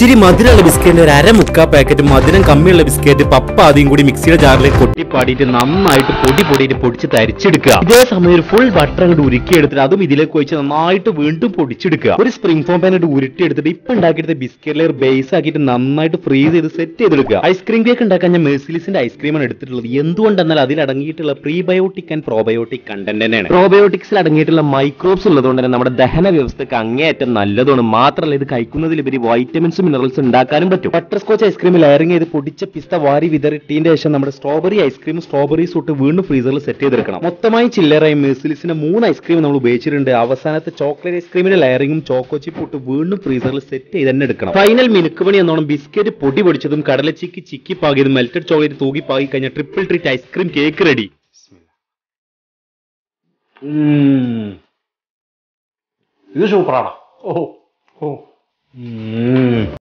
ഇച്ചിരി മധുരമുള്ള ബിസ്ക്കറ്റിന്റെ ഒരു അര മുക്കാ പാക്കറ്റ് മധുരം കമ്മിയുള്ള ബിസ്ക്കറ്റ് പപ്പ ആദ്യം കൂടി മിക്സിയുടെ ജാറിലേക്ക് കൊട്ടിപ്പാടിയിട്ട് നന്നായിട്ട് പൊടി പൊടിയിട്ട് പൊടിച്ച് തരിച്ചെടുക്കുക ഇതേ സമയം ഒരു ഫുൾ ബട്ടർ അങ്ങോട്ട് ഉരുക്കി എടുത്തിട്ട് അതും ഇതിലേക്ക് ഒഴിച്ച് നന്നായിട്ട് വീണ്ടും പൊടിച്ചെടുക്കുക ഒരു സ്പ്രിംഗ് ഫോം പാൻ ഉരുട്ടി എടുത്തിട്ട് ഇപ്പൊ ഉണ്ടാക്കിയിട്ട് ബിസ്ക്കറ്റിലെ ഒരു ബേസ് ആക്കിയിട്ട് നന്നായിട്ട് ഫ്രീസ് ചെയ്ത് സെറ്റ് ചെയ്തെടുക്കുക ഐസ്ക്രീം കേക്ക് ഉണ്ടാക്കാൻ ഞാൻ മെഴ്സിലിസിന്റെ ഐസ്ക്രീമാണ് എടുത്തിട്ടുള്ളത് എന്തുകൊണ്ടെന്നാൽ അതിൽ അടങ്ങിയിട്ടുള്ള പ്രീബയോട്ടിക് ആൻഡ് പ്രോബയോട്ടിക് കണ്ടന്റ് തന്നെയാണ് പ്രോബയോട്ടിക്സിൽ അടങ്ങിയിട്ടുള്ള മൈക്രോബ്സ് ഉള്ളതുകൊണ്ട് തന്നെ നമ്മുടെ ദഹന വ്യവസ്ഥക്ക് അങ്ങേയറ്റം നല്ലതാണ് മാത്രമല്ല ഇത് കഴിക്കുന്നതിലുപരി വൈറ്റമിൻസ് മിനറൽസ് ഉണ്ടാക്കാനും പറ്റും ബട്ടർ സ്കോച്ച് ഐസ്ക്രീം ലെയറിംഗ് ചെയ്ത് പൊടിച്ച പിസ്ത വാരി വിതറിട്ടതിന്റെ ശേഷം നമ്മുടെ സ്ട്രോബെറി ഐസ്ക്രീം സ്ട്രോബെറി സൂട്ട് വീണ്ടും ഫ്രീസറിൽ സെറ്റ് ചെയ്തെടുക്കണം മൊത്തമായി ചില്ലറായി മെഴ്സിലിസിന്റെ മൂന്ന് ഐസ്ക്രീം നമ്മൾ ഉപയോഗിച്ചിട്ടുണ്ട് അവസാനത്തെ ചോക്ലേറ്റ് ഐസ്ക്രീമിന്റെ ലെയറിംഗും ചോക്കോ ചിപ്പ് ഇട്ട് വീണ്ടും ഫ്രീസറിൽ സെറ്റ് ചെയ്ത് തന്നെ എടുക്കണം ഫൈനൽ മിനുക്ക് പണി എന്നോണം ബിസ്ക്കറ്റ് പൊടി പൊടിച്ചതും കടലച്ചിക്ക് ചിക്കി പാകിയതും മെൽറ്റഡ് ചോക്ലേറ്റ് തൂക്കി പാകി കഴിഞ്ഞ triple treat ice cream cake ready ഇത് സൂപ്പറാണ് ഓ ഓ ഉം